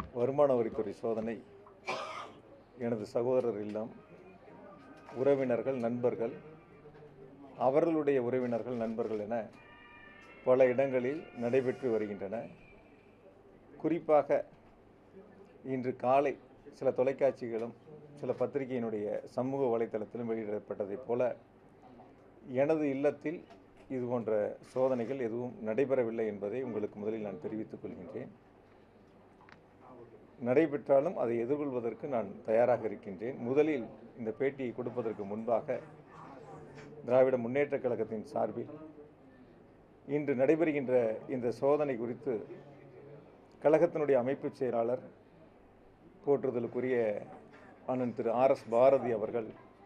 வருமான வரித்துறை சோதனை எனது சகோதரர் இல்லம் உறவினர்கள் நண்பர்கள் அவர்களுடைய உறவினர்கள் நண்பர்கள் என பல இடங்களில் நடைபெற்று வருகின்றன குறிப்பாக இன்று காலை சில தொலைக்காட்சிகளும் சில பத்திரிகையினுடைய சமூக வலைத்தளத்திலும் வெளியிடப்பட்டதைப் போல எனது இல்லத்தில் இது போன்ற சோதனைகள் எதுவும் நடைபெறவில்லை என்பதை உங்களுக்கு முதலில் நான் தெரிவித்துக் கொள்கின்றேன் நடைபெற்றாலும் அதை எதிர்கொள்வதற்கு நான் தயாராக இருக்கின்றேன் முதலில் இந்த பேட்டியை கொடுப்பதற்கு முன்பாக திராவிட முன்னேற்றக் கழகத்தின் சார்பில் இன்று நடைபெறுகின்ற இந்த சோதனை குறித்து கழகத்தினுடைய அமைப்புச் செயலாளர் போற்றுதலுக்குரிய அண்ணன் திரு ஆர் எஸ் பாரதி அவர்கள்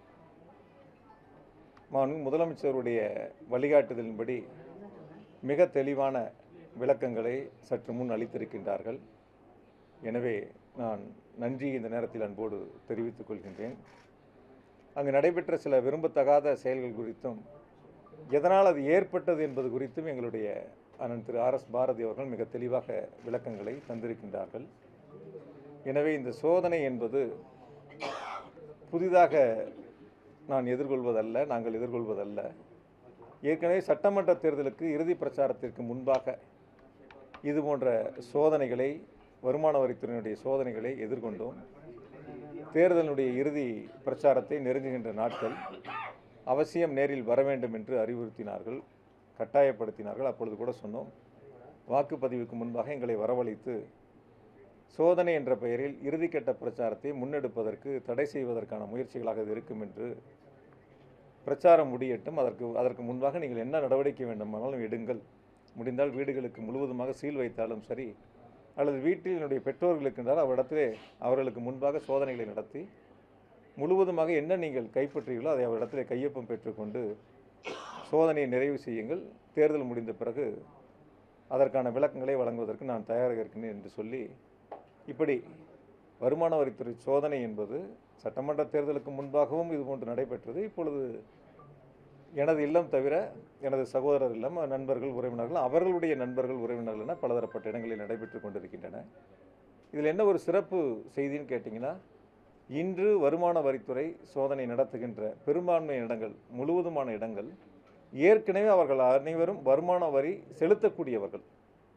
மாண்பு முதலமைச்சருடைய வழிகாட்டுதலின்படி மிக தெளிவான விளக்கங்களை சற்று முன் அளித்திருக்கின்றார்கள் எனவே நான் நன்றி இந்த நேரத்தில் அன்போடு தெரிவித்துக் கொள்கின்றேன் அங்கு நடைபெற்ற சில விரும்பத்தகாத செயல்கள் குறித்தும் எதனால் அது ஏற்பட்டது என்பது குறித்தும் எங்களுடைய அண்ணன் திரு ஆர் எஸ் பாரதி அவர்கள் மிக தெளிவாக விளக்கங்களை தந்திருக்கின்றார்கள் எனவே இந்த சோதனை என்பது புதிதாக நான் எதிர்கொள்வதல்ல நாங்கள் எதிர்கொள்வதல்ல ஏற்கனவே சட்டமன்ற தேர்தலுக்கு இறுதி பிரச்சாரத்திற்கு முன்பாக இது போன்ற சோதனைகளை வருமான வரித்துறையினுடைய சோதனைகளை எதிர்கொண்டோம் தேர்தலினுடைய இறுதி பிரச்சாரத்தை நெருங்குகின்ற நாட்கள் அவசியம் நேரில் வர வேண்டும் என்று அறிவுறுத்தினார்கள் கட்டாயப்படுத்தினார்கள் அப்பொழுது கூட சொன்னோம் வாக்குப்பதிவுக்கு முன்பாக எங்களை வரவழைத்து சோதனை என்ற பெயரில் இறுதிக்கட்ட பிரச்சாரத்தை முன்னெடுப்பதற்கு தடை செய்வதற்கான முயற்சிகளாக இது இருக்கும் என்று பிரச்சாரம் முடியட்டும் அதற்கு அதற்கு முன்பாக நீங்கள் என்ன நடவடிக்கை வேண்டுமானாலும் எடுங்கள் முடிந்தால் வீடுகளுக்கு முழுவதுமாக சீல் வைத்தாலும் சரி அல்லது வீட்டில் என்னுடைய பெற்றோர்களுக்கு என்றால் அவரிடத்திலே அவர்களுக்கு முன்பாக சோதனைகளை நடத்தி முழுவதுமாக என்ன நீங்கள் கைப்பற்றீர்களோ அதை அவரிடத்திலே கையொப்பம் பெற்றுக்கொண்டு சோதனையை நிறைவு செய்யுங்கள் தேர்தல் முடிந்த பிறகு அதற்கான விளக்கங்களை வழங்குவதற்கு நான் தயாராக இருக்கிறேன் என்று சொல்லி இப்படி வருமான வரித்துறை சோதனை என்பது சட்டமன்ற தேர்தலுக்கு முன்பாகவும் இதுபோன்று நடைபெற்றது இப்பொழுது எனது இல்லம் தவிர எனது சகோதரர் இல்லம் நண்பர்கள் உறவினர்கள் அவர்களுடைய நண்பர்கள் உறவினர்கள் என பலதரப்பட்ட இடங்களில் நடைபெற்று கொண்டிருக்கின்றன இதில் என்ன ஒரு சிறப்பு செய்தின்னு கேட்டிங்கன்னா இன்று வருமான வரித்துறை சோதனை நடத்துகின்ற பெரும்பான்மை இடங்கள் முழுவதுமான இடங்கள் ஏற்கனவே அவர்கள் அனைவரும் வருமான வரி செலுத்தக்கூடியவர்கள்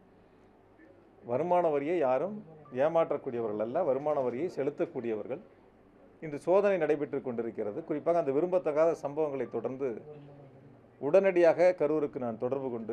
வருமான வரியை யாரும் ஏமாற்றக்கூடியவர்கள் அல்ல வருமான வரியை செலுத்தக்கூடியவர்கள் இன்று சோதனை நடைபெற்று கொண்டிருக்கிறது குறிப்பாக அந்த விரும்பத்தகாத சம்பவங்களை தொடர்ந்து உடனடியாக கரூருக்கு நான் தொடர்பு கொண்டு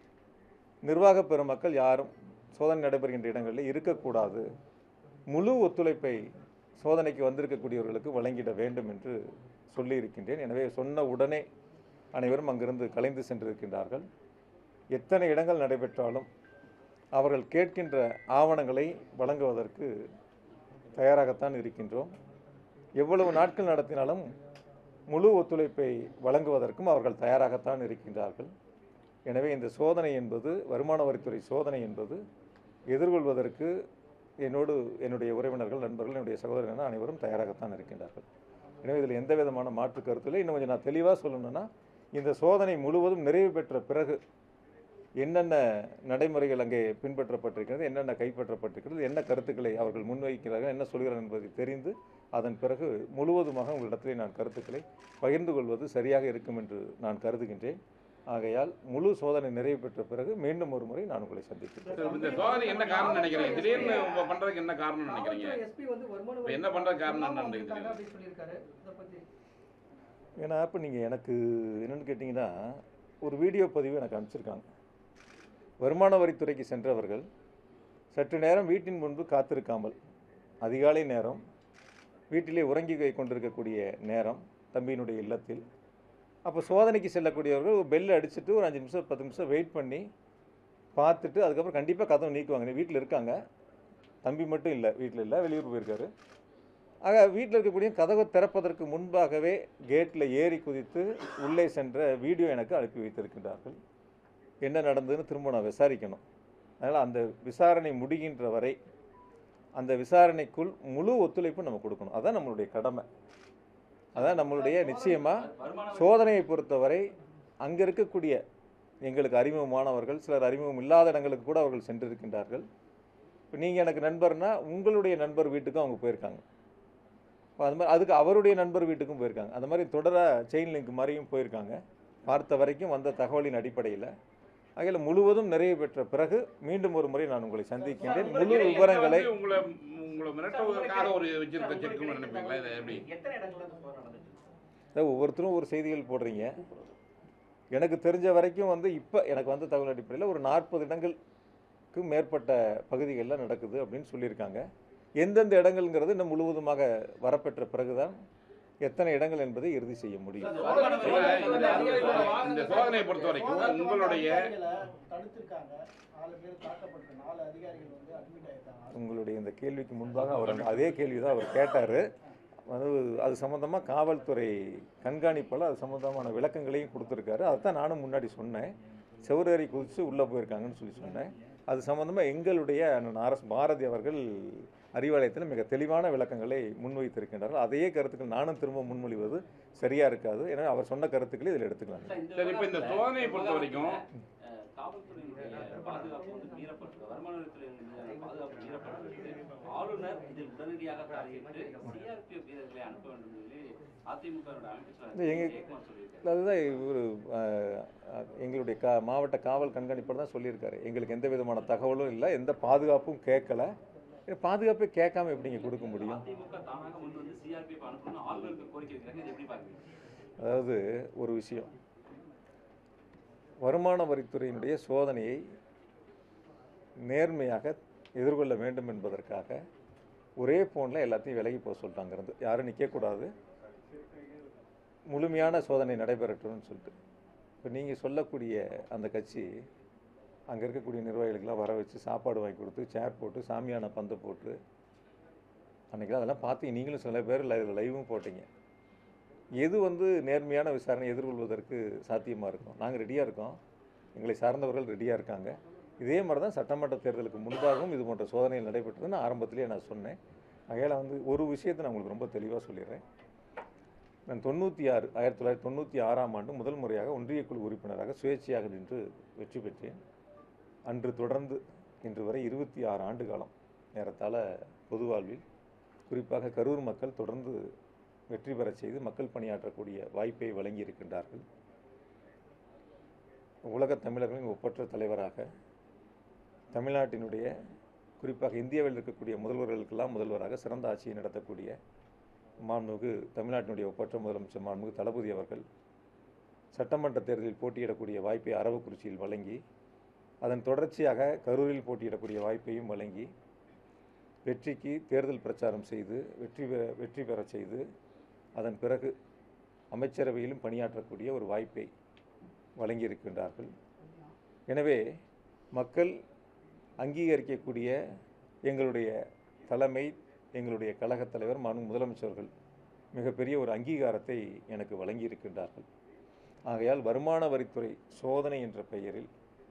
நிர்வாக பெருமக்கள் யாரும் சோதனை நடைபெறுகின்ற இடங்களில் இருக்கக்கூடாது முழு ஒத்துழைப்பை சோதனைக்கு வந்திருக்கக்கூடியவர்களுக்கு வழங்கிட வேண்டும் என்று சொல்லியிருக்கின்றேன் எனவே சொன்ன உடனே அனைவரும் அங்கிருந்து கலைந்து சென்றிருக்கின்றார்கள் எத்தனை இடங்கள் நடைபெற்றாலும் அவர்கள் கேட்கின்ற ஆவணங்களை வழங்குவதற்கு தயாராகத்தான் இருக்கின்றோம் எவ்வளவு நாட்கள் நடத்தினாலும் முழு ஒத்துழைப்பை வழங்குவதற்கும் அவர்கள் தயாராகத்தான் இருக்கின்றார்கள் எனவே இந்த சோதனை என்பது வருமான வரித்துறை சோதனை என்பது எதிர்கொள்வதற்கு என்னோடு என்னுடைய உறவினர்கள் நண்பர்கள் என்னுடைய சகோதரர்கள் என அனைவரும் தயாராகத்தான் இருக்கின்றார்கள் எனவே இதில் எந்த விதமான மாற்று கருத்து இல்லை இன்னும் கொஞ்சம் நான் தெளிவாக சொல்லணும்னா இந்த சோதனை முழுவதும் நிறைவு பெற்ற பிறகு என்னென்ன நடைமுறைகள் அங்கே பின்பற்றப்பட்டிருக்கிறது என்னென்ன கைப்பற்றப்பட்டிருக்கிறது என்ன கருத்துக்களை அவர்கள் முன்வைக்கிறார்கள் என்ன சொல்கிறார்கள் என்பதை தெரிந்து அதன் பிறகு முழுவதுமாக உங்களிடத்திலே நான் கருத்துக்களை பகிர்ந்து கொள்வது சரியாக இருக்கும் என்று நான் கருதுகின்றேன் ஆகையால் முழு சோதனை நிறைவு பெற்ற பிறகு மீண்டும் ஒரு முறை நான் உங்களை சந்திக்கிறேன் சார், இந்த சோதனை என்ன காரணம் நினைக்கிறீங்க திடீர்னு இப்ப பண்றதுக்கு என்ன காரணம் நினைக்கிறீங்க காவல்துறை எஸ்பி வந்து வருமான இப்ப வரி என்ன பண்றது காரணம் இல்லாம என்னன்னு வந்திருக்காங்க தெரியுது. அப்படின்னு சொல்லியிருக்காரு இதை பத்தி ஏன்னா இப்போ நீங்கள் எனக்கு என்னென்னு கேட்டிங்கன்னா ஒரு வீடியோ பதிவு எனக்கு அனுப்பிச்சிருக்காங்க வருமான வரித்துறைக்கு சென்றவர்கள் சற்று நேரம் வீட்டின் முன்பு காத்திருக்காமல் அதிகாலை நேரம் வீட்டிலே உறங்கி கொண்டிருக்கக்கூடிய நேரம் தம்பியினுடைய இல்லத்தில் அப்போ சோதனைக்கு செல்லக்கூடியவர்கள் ஒரு பெல் அடிச்சுட்டு ஒரு அஞ்சு நிமிஷம் பத்து நிமிஷம் வெயிட் பண்ணி பார்த்துட்டு அதுக்கப்புறம் கண்டிப்பாக கதவு நீக்குவாங்க வீட்டில் இருக்காங்க தம்பி மட்டும் இல்லை வீட்டில் இல்லை வெளியூர் போயிருக்காரு ஆக வீட்டில் இருக்கக்கூடிய கதவை திறப்பதற்கு முன்பாகவே கேட்டில் ஏறி குதித்து உள்ளே சென்ற வீடியோ எனக்கு அனுப்பி வைத்திருக்கின்றார்கள் என்ன நடந்ததுன்னு திரும்ப நான் விசாரிக்கணும் அதனால் அந்த விசாரணை முடிகின்ற வரை அந்த விசாரணைக்குள் முழு ஒத்துழைப்பு நம்ம கொடுக்கணும் அதான் நம்மளுடைய கடமை அதான் நம்மளுடைய நிச்சயமாக சோதனையை பொறுத்தவரை அங்கே இருக்கக்கூடிய எங்களுக்கு அறிமுகமானவர்கள் சிலர் அறிமுகம் இல்லாத இடங்களுக்கு கூட அவர்கள் சென்றிருக்கின்றார்கள் இப்போ நீங்கள் எனக்கு நண்பர்னா உங்களுடைய நண்பர் வீட்டுக்கும் அவங்க போயிருக்காங்க இப்போ அது மாதிரி அதுக்கு அவருடைய நண்பர் வீட்டுக்கும் போயிருக்காங்க அந்த மாதிரி தொடராக செயின் லிங்க் மாதிரியும் போயிருக்காங்க பார்த்த வரைக்கும் வந்த தகவலின் அடிப்படையில் அதில் முழுவதும் நிறைவு பெற்ற பிறகு மீண்டும் ஒரு முறை நான் உங்களை சந்திக்கின்றேன் முழு இது விவரங்களை வந்து உங்களை உங்களை மிரட்டுவதற்காக ஒரு வச்சிருக்க செக்குன்னு நினைப்பீங்களா இதை எப்படி எத்தனை இடங்கள்ல இந்த சோதனை நடந்துச்சு அதாவது ஒவ்வொருத்தரும் ஒரு செய்திகள் போடுறீங்க எனக்கு தெரிஞ்ச வரைக்கும் வந்து இப்போ எனக்கு வந்த தகவல் அடிப்படையில் ஒரு நாற்பது இடங்களுக்கு மேற்பட்ட பகுதிகளில் நடக்குது அப்படின்னு சொல்லியிருக்காங்க எந்தெந்த இடங்கள்ங்கிறது இன்னும் முழுவதுமாக வரப்பெற்ற பிறகுதான் எத்தனை இடங்கள் என்பதை இறுதி செய்ய முடியும் இந்த சோதனையை பொறுத்த வரைக்கும் உங்களுடைய தடுத்திருக்காங்க நாலு பேர் தாக்கப்பட்டு நாலு அதிகாரிகள் வந்து அட்மிட் ஆயிருக்காங்க உங்களுடைய இந்த கேள்விக்கு முன்பாக அவர் அந்த- அதே கேள்வி தான் அவர் கேட்டார் அது அது சம்மந்தமாக காவல்துறை கண்காணிப்பால் அது சம்மந்தமான விளக்கங்களையும் கொடுத்துருக்காரு அதைத்தான் நானும் முன்னாடி சொன்னேன் செவரேறி குதித்து உள்ளே போயிருக்காங்கன்னு சொல்லி சொன்னேன் அது சம்மந்தமாக எங்களுடைய அண்ணன் ஆர்எஸ் பாரதி அவர்கள் அறிவாலயத்தில் மிக தெளிவான விளக்கங்களை முன்வைத்திருக்கின்றார்கள் அதையே கருத்துக்கள் நானும் திரும்ப முன்மொழிவது சரியாக இருக்காது ஏன்னா அவர் சொன்ன கருத்துக்களை இதில் எடுத்துக்கலாம் சரி இப்போ இந்த சோதனையை பொறுத்த வரைக்கும் அஹ், காவல்துறையினுடைய பாதுகாப்பு வந்து மீறப்பட்டது வருமான வரித்துறையினுடைய பாதுகாப்பு மீறப்பட்டிருக்கு ஆளுநர் இதில் உடனடியாக தலையிட்டு சிஆர்பிஎஃப் வீரர்களை அனுப்ப வேண்டும் சொல்லி அதிமுக அமைச்சர் இது எங்க- ஜெயக்குமார் சொல்லியிருக்காரு அதுதான் இவர் எங்களுடைய கா மாவட்ட காவல் கண்காணிப்பாளர் தான் சொல்லியிருக்காரு எங்களுக்கு எந்த விதமான தகவலும் இல்லை எந்த பாதுகாப்பும் கேட்கல இது பாதுகாப்பே கேட்காம எப்படிங்க கொடுக்க முடியும் அதிமுக தானாக முன் வந்து சிஆர்பிஎஃப் அனுப்பணும்னு ஆளுநருக்கு கோரிக்கை வைக்கிறாங்க இதை எப்படி பாக்குறீங்க அதாவது ஒரு விஷயம் வருமான வரித்துறையினுடைய சோதனையை நேர்மையாக எதிர்கொள்ள வேண்டும் என்பதற்காக ஒரே ஃபோனில் எல்லாத்தையும் விலகி போக சொல்லிட்டாங்க இருந்து யாரும் நிற்கக்கூடாது முழுமையான சோதனை நடைபெறட்டும்னு சொல்லிட்டு இப்போ நீங்கள் சொல்லக்கூடிய அந்த கட்சி அங்கே இருக்கக்கூடிய நிர்வாகிகளுக்கெல்லாம் வர வச்சு சாப்பாடு வாங்கி கொடுத்து சேர் போட்டு சாமியான பந்தை போட்டு அன்றைக்கி அதெல்லாம் பார்த்தீங்க நீங்களும் சில பேர் லைவ் லைவும் போட்டீங்க எது வந்து நேர்மையான விசாரணை எதிர்கொள்வதற்கு சாத்தியமாக இருக்கும் நாங்கள் ரெடியாக இருக்கோம் எங்களை சார்ந்தவர்கள் ரெடியாக இருக்காங்க இதே மாதிரி தான் சட்டமன்ற தேர்தலுக்கு முன்பாகவும் இது போன்ற சோதனைகள் நடைபெற்றதுன்னு ஆரம்பத்திலேயே நான் சொன்னேன் ஆகையால் வந்து ஒரு விஷயத்தை நான் உங்களுக்கு ரொம்ப தெளிவாக சொல்லிடுறேன் நான் தொண்ணூற்றி ஆறு ஆயிரத்தி தொள்ளாயிரத்தி தொண்ணூற்றி ஆறாம் ஆண்டு முதல் முறையாக ஒன்றியக்குழு உறுப்பினராக சுயேட்சையாக நின்று வெற்றி பெற்றேன் அன்று தொடர்ந்து இன்று வரை இருபத்தி ஆறு ஆண்டு காலம் ஏறத்தாழ பொது வாழ்வில் குறிப்பாக கரூர் மக்கள் தொடர்ந்து வெற்றி பெறச் செய்து மக்கள் பணியாற்றக்கூடிய வாய்ப்பை வழங்கி இருக்கின்றார்கள் உலகத் தமிழர்களின் ஒப்பற்ற தலைவராக தமிழ்நாட்டினுடைய குறிப்பாக இந்தியாவில் இருக்கக்கூடிய முதல்வர்களுக்கெல்லாம் முதல்வராக சிறந்த ஆட்சியை நடத்தக்கூடிய மாண்புமிகு தமிழ்நாட்டினுடைய ஒப்பற்ற முதலமைச்சர் மாண்புமிகு தளபதி அவர்கள் சட்டமன்ற தேர்தலில் போட்டியிடக்கூடிய வாய்ப்பை அரவக்குறிச்சியில் வழங்கி அதன் தொடர்ச்சியாக கரூரில் போட்டியிடக்கூடிய வாய்ப்பையும் வழங்கி வெற்றிக்கு தேர்தல் பிரச்சாரம் செய்து வெற்றி பெற வெற்றி பெறச் செய்து அதன் பிறகு அமைச்சரவையிலும் பணியாற்றக்கூடிய ஒரு வாய்ப்பை வழங்கியிருக்கின்றார்கள் எனவே மக்கள் அங்கீகரிக்கக்கூடிய எங்களுடைய தலைமை எங்களுடைய கழகத் தலைவர் மாண்பு முதலமைச்சர்கள் மிகப்பெரிய ஒரு அங்கீகாரத்தை எனக்கு வழங்கியிருக்கின்றார்கள் ஆகையால் வருமான வரித்துறை சோதனை என்ற பெயரில்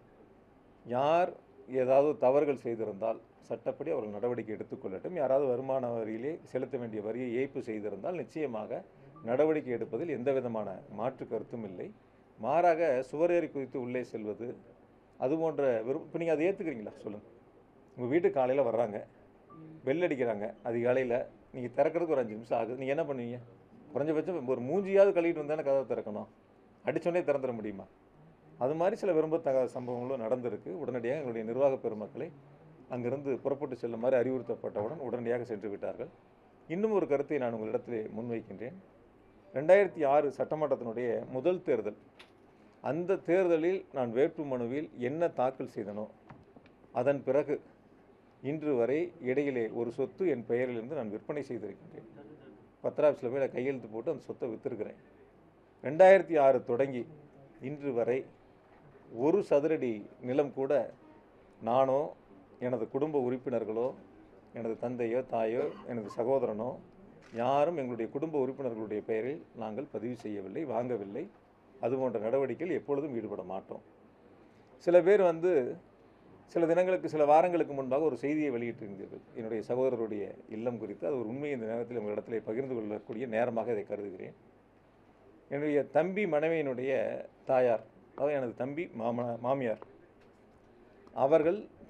யார் ஏதாவது தவறுகள் செய்திருந்தால் சட்டப்படி அவர்கள் நடவடிக்கை எடுத்துக்கொள்ளட்டும் யாராவது வருமான வரியிலே செலுத்த வேண்டிய வரியை ஏய்ப்பு செய்திருந்தால் நிச்சயமாக நடவடிக்கை எடுப்பதில் எந்த விதமான மாற்று கருத்தும் இல்லை மாறாக சுவரேறி குதித்து உள்ளே செல்வது அது போன்ற விரும்ப இப்போ நீங்கள் அதை ஏற்றுக்கிறீங்களா சொல்லுங்கள் உங்கள் வீட்டுக்கு காலையில் வர்றாங்க பெல் அடிக்கிறாங்க அதிகாலையில் நீங்கள் திறக்கிறதுக்கு ஒரு அஞ்சு நிமிஷம் ஆகுது நீங்கள் என்ன பண்ணுவீங்க குறைஞ்சபட்சம் ஒரு மூஞ்சியாவது கழுவிட்டு வந்தானே கதவை திறக்கணும் அடிச்சோடனே திறந்துட முடியுமா அது மாதிரி சில விரும்பத்தகாத சம்பவங்களும் நடந்திருக்கு உடனடியாக எங்களுடைய நிர்வாக பெருமக்களை அங்கிருந்து புறப்பட்டு செல்லுமாறு அறிவுறுத்தப்பட்டவுடன் உடனடியாக சென்று விட்டார்கள் இன்னும் ஒரு கருத்தை நான் உங்களிடத்திலே முன்வைக்கின்றேன் ரெண்டாயிரத்தி ஆறு சட்டமன்றத்தினுடைய முதல் தேர்தல் அந்த தேர்தலில் நான் வேட்பு மனுவில் என்ன தாக்கல் செய்தனோ அதன் பிறகு இன்று வரை இடையிலே ஒரு சொத்து என் பெயரிலிருந்து நான் விற்பனை செய்திருக்கின்றேன் பத்திராஃபீஸில் போய் நான் கையெழுத்து போட்டு அந்த சொத்தை விற்றுருக்கிறேன் ரெண்டாயிரத்தி ஆறு தொடங்கி இன்று வரை ஒரு சதுரடி நிலம் கூட நானோ எனது குடும்ப உறுப்பினர்களோ எனது தந்தையோ தாயோ எனது சகோதரனோ யாரும் எங்களுடைய குடும்ப உறுப்பினர்களுடைய பெயரில் நாங்கள் பதிவு செய்யவில்லை வாங்கவில்லை அது போன்ற நடவடிக்கையில் எப்பொழுதும் ஈடுபட மாட்டோம் சில பேர் வந்து சில தினங்களுக்கு சில வாரங்களுக்கு முன்பாக ஒரு செய்தியை வெளியிட்டிருந்தீர்கள் என்னுடைய சகோதரருடைய இல்லம் குறித்து அது ஒரு உண்மை இந்த நேரத்தில் உங்களிடத்திலே பகிர்ந்து கொள்ளக்கூடிய நேரமாக இதை கருதுகிறேன் என்னுடைய தம்பி மனைவியினுடைய தாயார் அதாவது எனது தம்பி மாம மாமியார் அவர்கள்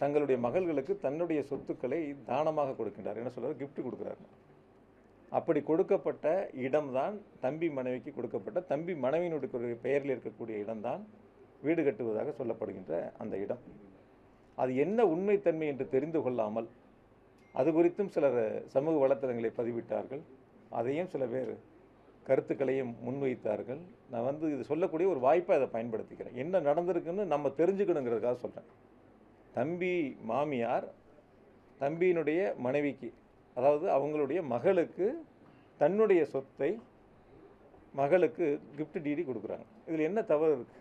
தங்களுடைய மகள்களுக்கு தன்னுடைய சொத்துக்களை தானமாக கொடுக்கின்றார் என்ன சொல்றாரு gift கொடுக்குறாரு அப்படி கொடுக்கப்பட்ட இடம்தான் தம்பி மனைவிக்கு கொடுக்கப்பட்ட தம்பி மனைவியினுடைய பெயரில் இருக்கக்கூடிய இடம்தான் வீடு கட்டுவதாக சொல்லப்படுகின்ற அந்த இடம் அது என்ன உண்மைத்தன்மை என்று தெரிந்து கொள்ளாமல் அது குறித்தும் சிலர் சமூக வலைத்தளங்களை பதிவிட்டார்கள் அதையும் சில பேர் கருத்துக்களையும் முன்வைத்தார்கள் நான் வந்து இது சொல்லக்கூடிய ஒரு வாய்ப்பை அதை பயன்படுத்திக்கிறேன் என்ன நடந்திருக்குன்னு நம்ம தெரிஞ்சுக்கணுங்கிறதுக்காக சொல்கிறேன் தம்பி மாமியார் தம்பியினுடைய மனைவிக்கு அதாவது அவங்களுடைய மகளுக்கு தன்னுடைய சொத்தை மகளுக்கு gift டிடி கொடுக்குறாங்க இதில் என்ன தவறு இருக்குது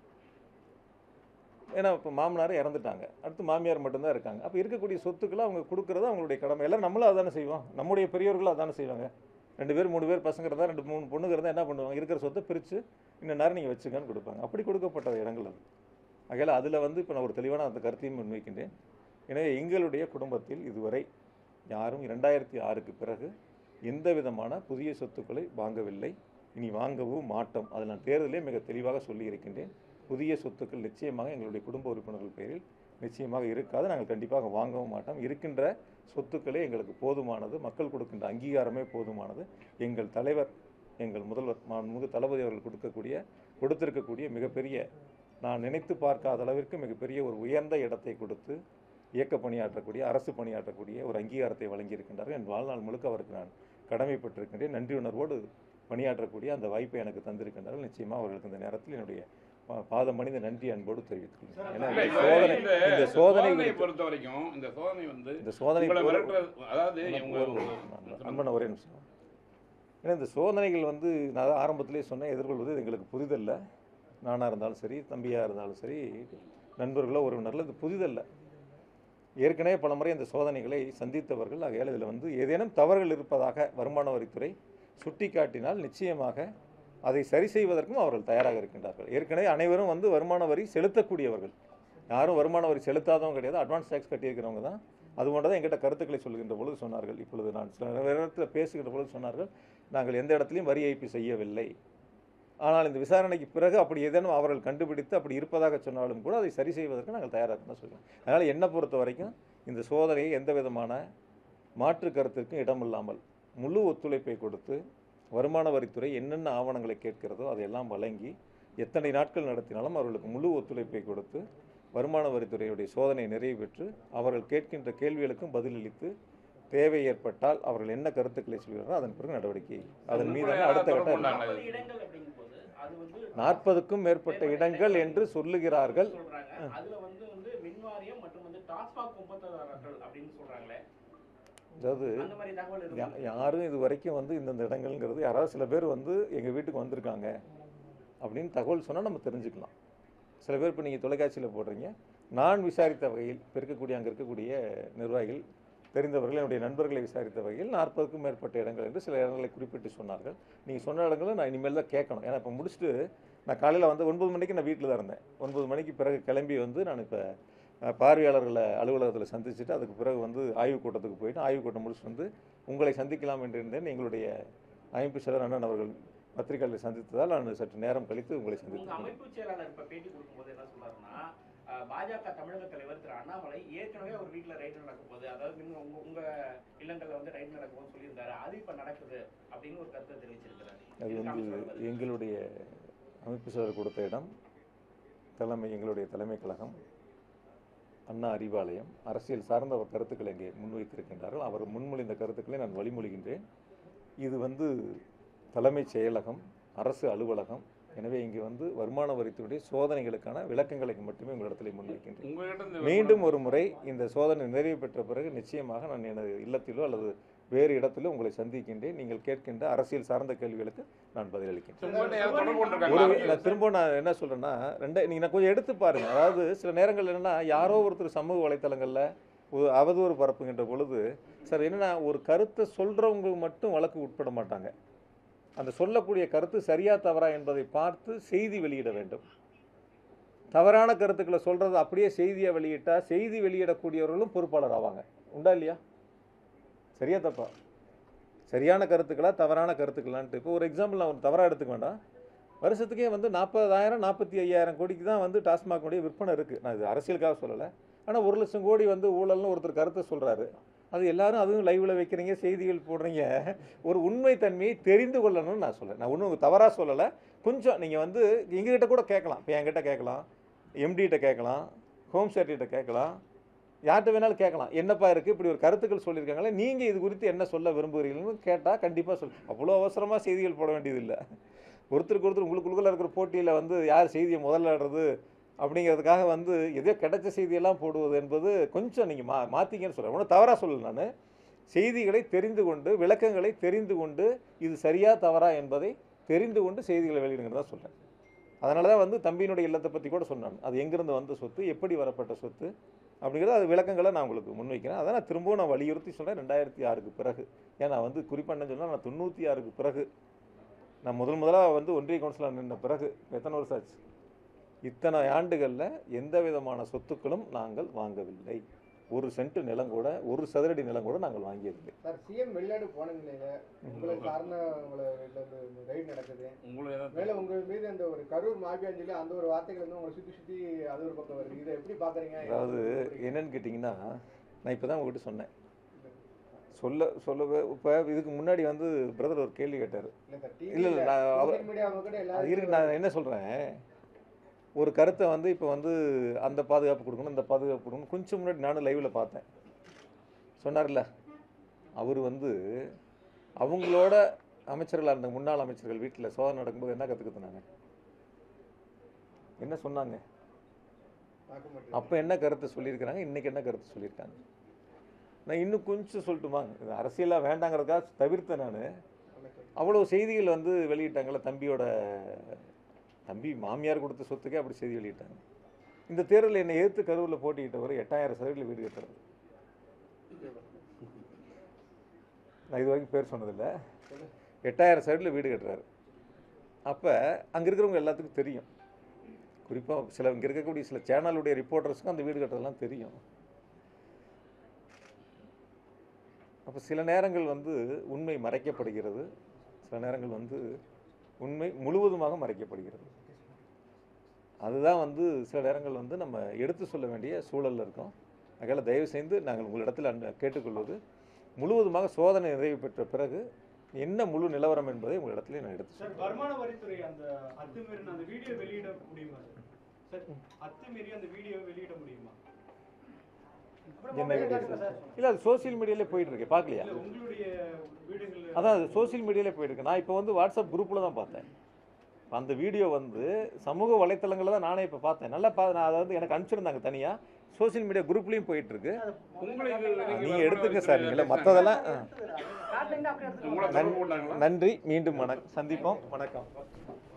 ஏன்னா இப்போ மாமனார் இறந்துட்டாங்க அடுத்து மாமியார் மட்டும்தான் இருக்காங்க அப்போ இருக்கக்கூடிய சொத்துக்களை அவங்க கொடுக்குறது அவங்களுடைய கடமை எல்லாம் நம்மளும் அதானே செய்வோம் நம்முடைய பெரியவர்களும் அதானே செய்வாங்க ரெண்டு பேர் மூணு பேர் பசங்க இருந்தால் ரெண்டு மூணு பொண்ணுங்க இருந்தால் என்ன பண்ணுவாங்க இருக்கிற சொத்தை பிரித்து இன்னும் நேரம் நீங்கள் வச்சுக்கன்னு கொடுப்பாங்க அப்படி கொடுக்கப்பட்ட இடங்கள் அது ஆகையால் அதில் வந்து இப்போ நான் ஒரு தெளிவான அந்த கருத்தையும் முன்வைக்கின்றேன் எனவே எங்களுடைய குடும்பத்தில் இதுவரை யாரும் இரண்டாயிரத்தி ஆறுக்கு பிறகு எந்த விதமான புதிய சொத்துக்களை வாங்கவில்லை இனி வாங்கவும் மாட்டோம் அதை நான் தேர்தலே மிக தெளிவாக சொல்லி இருக்கின்றேன் புதிய சொத்துக்கள் நிச்சயமாக எங்களுடைய குடும்ப உறுப்பினர்கள் பேரில் நிச்சயமாக இருக்காது நாங்கள் கண்டிப்பாக வாங்கவும் மாட்டோம் இருக்கின்ற சொத்துக்களே எங்களுக்கு போதுமானது மக்கள் கொடுக்கின்ற அங்கீகாரமே போதுமானது எங்கள் தலைவர் எங்கள் முதல்வர் மாண்புமிகு தளபதி அவர்கள் கொடுக்கக்கூடிய கொடுத்திருக்கக்கூடிய மிகப்பெரிய நான் நினைத்து பார்க்காத அளவிற்கு மிகப்பெரிய ஒரு உயர்ந்த இடத்தை கொடுத்து இயக்க பணியாற்றக்கூடிய அரசு பணியாற்றக்கூடிய ஒரு அங்கீகாரத்தை வழங்கியிருக்கின்றார்கள் என் வாழ்நாள் முழுக்க அவருக்கு நான் கடமைப்பட்டிருக்கின்றேன் நன்றி உணர்வோடு பணியாற்றக்கூடிய அந்த வாய்ப்பை எனக்கு தந்திருக்கின்றார்கள் நிச்சயமாக அவர்களுக்கு இந்த நேரத்தில் என்னுடைய பா- பாதம் மனித நன்றி அன்போடு தெரிவித்துள்ளேன் ஏன்னா இல்ல, இந்த இப்ப சோதனை இந்த இந்த சோதனை சோதனையை குறித்து- பொறுத்த வரைக்கும் இந்த சோதனை வந்து இந்த சோதனை உங்களை ஒரு- மிரட்டுறது அதாவது ஒரு- உங்க ஒரு- அன்பன ஒரே நிமிஷம் ஏன்னா இந்த சோதனைகள் வந்து நான் தான் ஆரம்பத்திலே சொன்னேன் எதிர்கொள்வது இது எங்களுக்கு புதிதல்ல நானாக இருந்தாலும் சரி தம்பியாக இருந்தாலும் சரி நண்பர்களோ உறவினர்களோ இது புதிதல்ல ஏற்கனவே பல முறை இந்த சோதனைகளை சந்தித்தவர்கள் ஆகையால் இதில் வந்து ஏதேனும் தவறுகள் இருப்பதாக வருமான வரித்துறை சுட்டிக்காட்டினால் நிச்சயமாக அதை சரி செய்வதற்கும் அவர்கள் தயாராக இருக்கின்றார்கள் ஏற்கனவே அனைவரும் வந்து வருமான வரி செலுத்தக்கூடியவர்கள் யாரும் வருமான வரி செலுத்தாதவங்க கிடையாது அட்வான்ஸ் டேக்ஸ் கட்டியிருக்கிறவங்க தான் அது போன்றதான் எங்கிட்ட கருத்துக்களை சொல்கின்ற பொழுது சொன்னார்கள் இப்பொழுது நான் சில நேரத்தில் பேசுகின்ற பொழுது சொன்னார்கள் நாங்கள் எந்த இடத்துலையும் வரி ஏய்ப்பு செய்யவில்லை ஆனால் இந்த விசாரணைக்கு பிறகு அப்படி ஏதேனும் அவர்கள் கண்டுபிடித்து அப்படி இருப்பதாக சொன்னாலும் கூட அதை சரி செய்வதற்கு நாங்கள் தயாராக தான் சொல்லுவோம் அதனால் என்னை பொறுத்த வரைக்கும் இந்த சோதனையை எந்த விதமான மாற்று கருத்துக்கும் இடமில்லாமல் முழு ஒத்துழைப்பை கொடுத்து வருமான வரித்துறை என்னென்ன ஆவணங்களை கேட்கிறதோ அதையெல்லாம் வழங்கி எத்தனை நாட்கள் நடத்தினாலும் அவர்களுக்கு முழு ஒத்துழைப்பை கொடுத்து வருமான வரித்துறையுடைய சோதனை நிறைவு பெற்று அவர்கள் கேட்கின்ற கேள்விகளுக்கும் பதிலளித்து தேவை ஏற்பட்டால் அவர்கள் என்ன கருத்துக்களை சொல்கிறாரோ அதன் பிறகு நடவடிக்கை அதன் மீதான அடுத்த கட்ட தொடர்பு உண்டாங்க. நாற்பது இடங்கள் அப்படிங்கும்போது அது வந்து நாற்பதுக்கும் மேற்பட்ட இடங்கள் என்று சொல்லுகிறார்கள் சொல்றாங்க அதுல வந்து வந்து மின்வாரியம் மற்றும் வந்து டாஸ்மாக் ஒப்பந்ததாரர்கள் அப்படின்னு சொல்றாங்களே அதாவது அந்த மாதிரி தகவல் யா- இருக்கு யாரும் இது வரைக்கும் வந்து இந்தந்த இடங்கள்ங்கிறது யாராவது சில பேர் வந்து எங்கள் வீட்டுக்கு வந்திருக்காங்க அப்படின்னு தகவல் சொன்னால் நம்ம தெரிஞ்சுக்கலாம் சில பேர் இப்போ நீங்கள் தொலைக்காட்சியில் போடுறீங்க நான் விசாரித்த வகையில் இப்போ இருக்கக்கூடிய அங்கே இருக்கக்கூடிய நிர்வாகிகள் தெரிந்தவர்கள் என்னுடைய நண்பர்களை விசாரித்த வகையில் நாற்பதுக்கும் மேற்பட்ட இடங்கள் என்று சில இடங்களை குறிப்பிட்டு சொன்னார்கள் நீங்கள் சொன்ன இடங்களை நான் இனிமேல் தான் கேட்கணும் ஏன்னா இப்போ முடிச்சுட்டு நான் காலையில் வந்து ஒன்பது மணிக்கு நான் வீட்டில் தான் இருந்தேன் ஒன்பது மணிக்கு பிறகு கிளம்பி வந்து நான் இப்போ அஹ், பார்வையாளர்களை அலுவலகத்தில் சந்திச்சுட்டு அதுக்கு பிறகு வந்து ஆய்வுக் கூட்டத்துக்கு போயிட்டு ஆய்வுக் கூட்டம் முடிச்சுட்டு வந்து உங்களை சந்திக்கலாம் என்று இருந்தேன் எங்களுடைய அமைப்பு செயலர் அண்ணன் அவர்கள் பத்திரிகையாளரை சந்தித்ததால் நான் சற்று நேரம் கழித்து உங்களை உங்க சந்தித்தேன் அமைப்பு செயலாளர் இப்ப பேட்டி கொடுக்கும்போது என்ன சொல்றாருன்னா அஹ், பாஜக தமிழக தலைவர் திரு அண்ணாமலை ஏற்கனவே ஒரு வீட்டுல ரைடு நடக்கும் போது அதாவது நீங்க உங்க உங்க இல்லங்கள்ல வந்து ரைடு நடக்கும் சொல்லியிருந்தாரு அது இப்ப நடக்குது அப்படின்னு ஒரு கருத்தை தெரிவிச்சிருக்கிறாரு அது இதுக்கு வந்து அமைச்சரோட பதில். எங்களுடைய அமைப்பு செயலர் கொடுத்த இடம் தலைமை எங்களுடைய தலைமை கழகம் அண்ணா அறிவாலயம் அரசியல் சார்ந்த அவர் கருத்துக்களை இங்கே முன்வைத்திருக்கின்றார்கள் அவர் முன்மொழிந்த கருத்துக்களை நான் வழிமொழிகின்றேன் இது வந்து தலைமைச் செயலகம் அரசு அலுவலகம் எனவே இங்கே வந்து வருமான வரித்துறையுடைய சோதனைகளுக்கான விளக்கங்களை மட்டுமே உங்களிடத்தில் முன்வைக்கின்றேன் உங்ககிட்ட இந்த மீண்டும் ஒரு முறை இந்த சோதனை நிறைவு பெற்ற பிறகு நிச்சயமாக நான் எனது இல்லத்திலோ அல்லது வேறு இடத்திலோ உங்களை சந்திக்கின்றேன் நீங்கள் கேட்கின்ற அரசியல் சார்ந்த கேள்விகளுக்கு நான் பதிலளிக்கின்றேன் உங்ககிட்ட யாராவது தொடர்பு ஒரு கொண்டிருக்காங்களா நான் திரும்ப நான் என்ன சொல்றேன்னா ரெண்டே நீங்க நான் கொஞ்சம் எடுத்து பாருங்க அதாவது சில நேரங்கள் என்னன்னா யாரோ ஒருத்தர் சமூக வலைத்தளங்கள்ல ஒரு அவதூறு பரப்புகின்ற பொழுது சார் என்னன்னா ஒரு கருத்தை சொல்றவங்க மட்டும் வழக்கு உட்பட மாட்டாங்க அந்த சொல்லக்கூடிய கருத்து சரியா தவறா என்பதை பார்த்து செய்தி வெளியிட வேண்டும் தவறான கருத்துக்களை சொல்றது அப்படியே செய்தியை வெளியிட்டா செய்தி வெளியிடக்கூடியவர்களும் பொறுப்பாளர் ஆவாங்க உண்டா இல்லையா சரியா தப்பா சரியான கருத்துக்களா தவறான கருத்துக்களான்ட்டு இப்போ ஒரு எக்ஸாம்பிள் நான் ஒரு தவறாக எடுத்துக்க வேண்டாம் வருஷத்துக்கே வந்து நாற்பதாயிரம் நாற்பத்தி ஐயாயிரம் கோடிக்கு தான் வந்து டாஸ்மாகுடைய விற்பனை இருக்குது நான் இது அரசியலுக்காக சொல்லலை ஆனால் ஒரு லட்சம் கோடி வந்து ஊழல்னு ஒருத்தர் கருத்தை சொல்கிறாரு அது எல்லாரும் அதுவும் லைவில் வைக்கிறீங்க செய்திகள் போடுறீங்க ஒரு உண்மை தன்மையை தெரிந்து கொள்ளணும்னு நான் சொல்கிறேன் நான் ஒன்றும் தவறாக சொல்லலை கொஞ்சம் நீங்கள் வந்து எங்ககிட்ட கூட கேட்கலாம் இப்போ என்கிட்ட கேட்கலாம் எம்டிகிட்ட கேட்கலாம் ஹோம் செக்ரட்டரிகிட்ட கேட்கலாம் யார்கிட்ட வேணாலும் கேட்கலாம் என்னப்பா இருக்குது இப்படி ஒரு கருத்துக்கள் சொல்லியிருக்காங்களே நீங்கள் இது குறித்து என்ன சொல்ல விரும்புகிறீங்கன்னு கேட்டால் கண்டிப்பாக சொல் அவ்வளோ அவசரமாக செய்திகள் போட வேண்டியதில்லை ஒருத்தருக்கு ஒருத்தர் உங்களுக்குள்ள இருக்கிற போட்டியில் வந்து யார் செய்தியை முதலிடுறது அப்படிங்கிறதுக்காக வந்து எதோ கிடைச்ச செய்தியெல்லாம் போடுவது என்பது கொஞ்சம் நீங்கள் மா மாற்றிங்கன்னு சொல்கிறேன் ஒன்றும் தவறாக சொல்லல நான் செய்திகளை தெரிந்து கொண்டு விளக்கங்களை தெரிந்து கொண்டு இது சரியா தவறா என்பதை தெரிந்து கொண்டு செய்திகளை வெளியிடுங்கிறதா சொல்கிறேன் அதனால தான் வந்து தம்பியினுடைய இல்லத்தை பற்றி கூட சொன்னான் அது எங்கேருந்து வந்த சொத்து எப்படி வரப்பட்ட சொத்து அப்படிங்கிறது அது விளக்கங்களை நான் உங்களுக்கு முன்வைக்கிறேன் அதை நான் திரும்பவும் நான் வலியுறுத்தி சொல்கிறேன் ரெண்டாயிரத்தி ஆறுக்கு பிறகு ஏன்னா வந்து குறிப்பாக என்ன சொன்னால் நான் தொண்ணூற்றி ஆறுக்கு பிறகு நான் முதல் முதலாக வந்து ஒன்றிய கவுன்சிலர் நின்ற பிறகு எத்தனை வருஷம் ஆச்சு இத்தனை ஆண்டுகளில் எந்த விதமான சொத்துக்களும் நாங்கள் வாங்கவில்லை ஒரு சென்ட் நிலம் கூட ஒரு சதுரடி நிலம் கூட நாங்கள் வாங்கியதில்லை சார் சிஎம் வெளிநாடு போன நிலையில உங்களை சார்ந்த உங்களை ரைடு நடக்குது உங்களுக்கு ஏதாவது மேல உங்க மீது அந்த ஒரு கரூர் மாபியான்னு சொல்லி அந்த ஒரு வார்த்தைகள் வந்து உங்களை சுத்தி சுத்தி அது ஒரு பக்கம் வருது இதை எப்படி பாக்குறீங்க அதாவது என்னன்னு கேட்டிங்கன்னா நான் இப்போ தான் உங்ககிட்ட சொன்னேன் சொல்ல சொல்லவே இப்போ இதுக்கு முன்னாடி வந்து பிரதர் ஒரு கேள்வி கேட்டார் இல்ல சார் இல்ல, இல்ல, நான் அவர்- சோசியல் மீடியா அவங்க கூட அது இருக்கு எல்லாரும் நான் என்ன சொல்கிறேன் ஒரு கருத்தை வந்து இப்போ வந்து அந்த பாதுகாப்பு கொடுக்கணும் இந்த பாதுகாப்பு கொடுக்கணும் கொஞ்சம் முன்னாடி நானும் லைவில் பார்த்தேன் சொன்னார்ல அவர் வந்து அவங்களோட அமைச்சர்களாக இருந்த முன்னாள் அமைச்சர்கள் வீட்டில் சோதனை நடக்கும்போது என்ன கற்றுக்கிட்டாங்க என்ன சொன்னாங்க பார்க்க மாட்டேன் அப்போ என்ன கருத்தை சொல்லியிருக்கிறாங்க இன்றைக்கி என்ன கருத்து சொல்லியிருக்காங்க நான் இன்னும் கொஞ்சம் சொல்லட்டுமா இது அரசியலாக வேண்டாங்கிறதுக்காக தவிர்த்தேன் நான் அவ்வளோ செய்திகள் வந்து வெளியிட்டாங்கல்ல தம்பியோட தம்பி மாமியார் கொடுத்த சொத்துக்கே அப்படி செய்தி வெளியிட்டாங்க இந்த தேர்தலில் என்னை எதிர்த்து கரூரில் போட்டிக்கிட்டவர் எட்டாயிரம் சதவீதம் வீடு கட்டுறது நான் இது வரைக்கும் பேர் சொன்னதில்லை எட்டாயிரம் சைடில் வீடு கட்டுறாரு அப்போ அங்கே இருக்கிறவங்க எல்லாத்துக்கும் தெரியும் குறிப்பாக சில இங்கே இருக்கக்கூடிய சில சேனலுடைய ரிப்போர்ட்டர்ஸ்க்கும் அந்த வீடு கட்டுறதெல்லாம் தெரியும் அப்போ சில நேரங்கள் வந்து உண்மை மறைக்கப்படுகிறது சில நேரங்கள் வந்து உண்மை முழுவதுமாக மறைக்கப்படுகிறது அதுதான் வந்து சில நேரங்கள் வந்து நம்ம எடுத்து சொல்ல வேண்டிய சூழலில் இருக்கோம் அதனால் தயவு செய்து நாங்கள் உங்களிடத்தில் அன்ப- கேட்டுக்கொள்வது முழுவதுமாக சோதனை நிறைவு பெற்ற பிறகு என்ன முழு நிலவரம் என்பதை உங்களிடத்தில் நான் எடுத்து சார் சொல்கிறேன் வருமான வரித்துறை அந்த அத்துமீறின அந்த வீடியோ வெளியிட முடியுமா சார் சார் அத்துமீறி அந்த வீடியோ வெளியிட முடியுமா என்ன வீடியோ சார் இல்லை அது சோஷியல் மீடியாலே போயிட்டு இருக்கு பார்க்கலையா இல்ல உங்களுடைய வீடுகள்ல அதான் அது சோஷியல் மீடியாலே போயிருக்கு நான் இப்போ வந்து வாட்ஸ்அப் குரூப்பில் தான் பார்த்தேன் அந்த வீடியோ வந்து சமூக வலைத்தளங்களில் தான் நானே இப்போ பார்த்தேன் நல்லா பா நான் அதை வந்து எனக்கு அனுப்பிச்சிருந்தாங்க தனியாக சோஷியல் மீடியா குரூப்லேயும் போயிட்டு இருக்கு உங்களுக்கு நீங்கள் எடுத்துங்க சார் நீங்கள் மற்றதெல்லாம் ஆ. காட்டுங்க அப்படியே எடுத்துட்டு உங்களை தொடர்பு கொண்டாங்களா நன்றி மீண்டும் வணக்கம் சந்திப்போம் வணக்கம்